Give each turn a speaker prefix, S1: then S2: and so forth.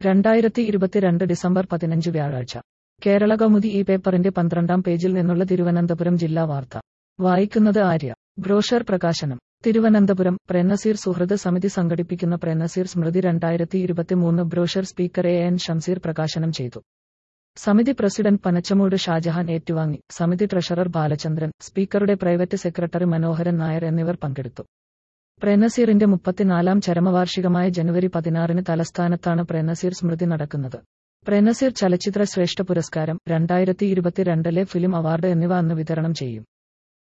S1: രണ്ടായിരത്തി ഇരുപത്തിരണ്ട് ഡിസംബർ പതിനഞ്ച് വ്യാഴാഴ്ച കേരള കൗമുദി ഈ പേപ്പറിന്റെ പന്ത്രണ്ടാം പേജിൽ നിന്നുള്ള തിരുവനന്തപുരം ജില്ലാ വാർത്ത വായിക്കുന്നത് ആര്യ ബ്രോഷർ പ്രകാശനം തിരുവനന്തപുരം പ്രേംനസീർ സുഹൃദ് സമിതി സംഘടിപ്പിക്കുന്ന പ്രേംനസീർ സ്മൃതി രണ്ടായിരത്തി ഇരുപത്തിമൂന്ന് brochure speaker A N Shamseer പ്രകാശനം ചെയ്തു സമിതി പ്രസിഡന്റ് പനച്ചമൂട് ഷാജഹാൻ ഏറ്റുവാങ്ങി സമിതി ട്രഷറർ ബാലചന്ദ്രൻ സ്പീക്കറുടെ പ്രൈവറ്റ് സെക്രട്ടറി മനോഹരൻ നായർ എന്നിവർ പങ്കെടുത്തു പ്രേംനസീറിന്റെ മുപ്പത്തിനാലാം ചരമവാർഷികമായ ജനുവരി പതിനാറിന് തലസ്ഥാനത്താണ് പ്രേംനസീർ സ്മൃതി നടക്കുന്നത് പ്രേംനസീർ ചലച്ചിത്ര ശ്രേഷ്ഠ പുരസ്കാരം രണ്ടായിരത്തി ഇരുപത്തിരണ്ടിലെ ഫിലിം അവാർഡ് എന്നിവ അന്ന് വിതരണം ചെയ്യും